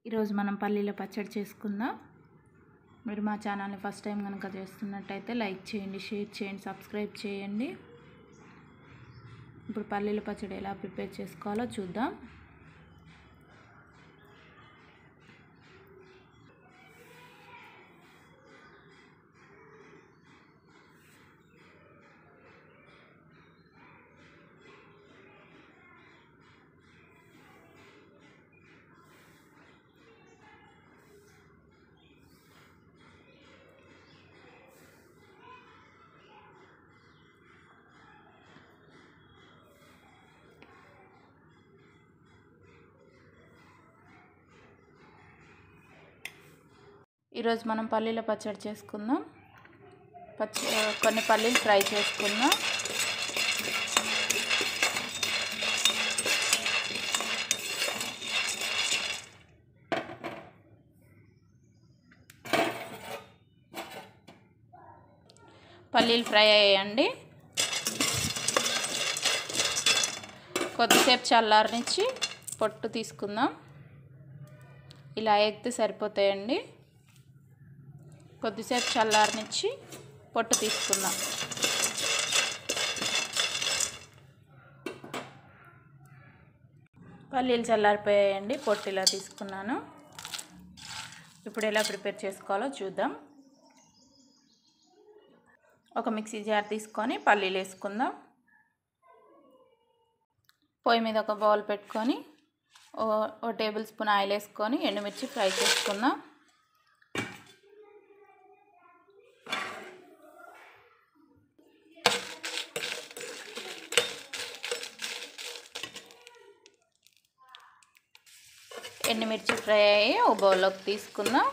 ఈరోజు మనం పల్లీల పచ్చడి చేసుకుందాం మీరు మా ఛానల్ని ఫస్ట్ టైం కనుక చేస్తున్నట్టయితే లైక్ చేయండి షేర్ చేయండి సబ్స్క్రైబ్ చేయండి ఇప్పుడు పల్లీల పచ్చడి ఎలా ప్రిపేర్ చేసుకోవాలో చూద్దాం ఈరోజు మనం పల్లీల పచ్చడి చేసుకుందాం పచ్చ కొన్ని పల్లీలు ఫ్రై చేసుకుందాం పల్లీలు ఫ్రై అయ్యాయండి కొద్దిసేపు చల్లారనిచ్చి పొట్టు తీసుకుందాం ఇలా ఎగితే సరిపోతాయండి కొద్దిసేపు చల్లారనిచ్చి పొట్టు తీసుకుందాం పల్లీలు చల్లారిపోయాయండి పొట్టు ఇలా తీసుకున్నాను ఇప్పుడు ఎలా ప్రిపేర్ చేసుకోవాలో చూద్దాం ఒక మిక్సీ జార్ తీసుకొని పల్లీలు వేసుకుందాం పొయ్యి మీద ఒక బౌల్ పెట్టుకొని ఓ టేబుల్ స్పూన్ ఆయిల్ వేసుకొని ఎండుమిర్చి ఫ్రై చేసుకుందాం ఎండుమిర్చి ఫ్రై అయ్యి ఓ బౌల్లోకి తీసుకుందాం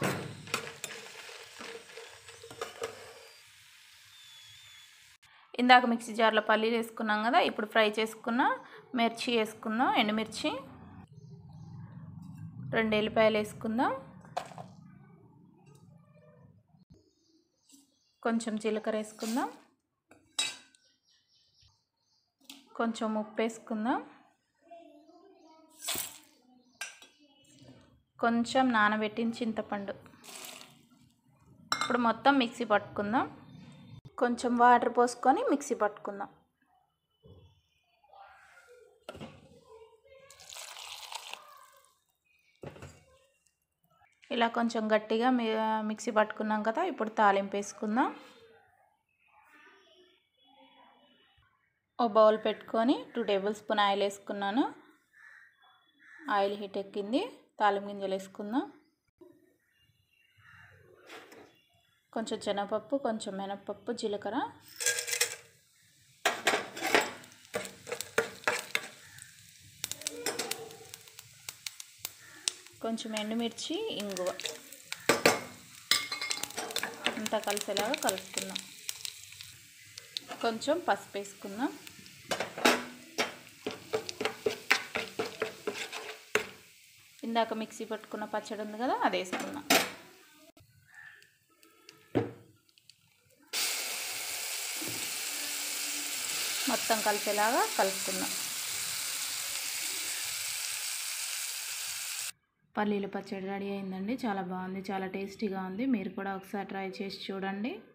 ఇందాక మిక్సీ జార్లో పల్లీలు వేసుకున్నాం కదా ఇప్పుడు ఫ్రై చేసుకున్న మిర్చి వేసుకుందాం ఎండుమిర్చి రెండు ఎల్లిపాయలు వేసుకుందాం కొంచెం జీలకర్ర వేసుకుందాం కొంచెం ఉప్పు వేసుకుందాం కొంచెం నానబెట్టిన చింతపండు ఇప్పుడు మొత్తం మిక్సీ పట్టుకుందాం కొంచెం వాటర్ పోసుకొని మిక్సీ పట్టుకుందాం ఇలా కొంచెం గట్టిగా మిక్సీ పట్టుకున్నాం కదా ఇప్పుడు తాలింపు వేసుకుందాం ఓ బౌల్ పెట్టుకొని టూ టేబుల్ స్పూన్ ఆయిల్ వేసుకున్నాను ఆయిల్ హీట్ ఎక్కింది తాలింపు గింజలు వేసుకుందాం కొంచెం శనగపప్పు కొంచెం మినపప్పు జీలకర్ర కొంచెం ఎండుమిర్చి ఇంగువ అంతా కలిసేలాగా కలుపుకుందాం కొంచెం పసుపు వేసుకుందాం ఇందాక మిక్సీ పట్టుకున్న పచ్చడి ఉంది కదా అది వేసుకుందాం మొత్తం కలిసేలాగా కలుపుకుందాం పల్లీల పచ్చడి రెడీ అయిందండి చాలా బాగుంది చాలా టేస్టీగా ఉంది మీరు కూడా ఒకసారి ట్రై చేసి చూడండి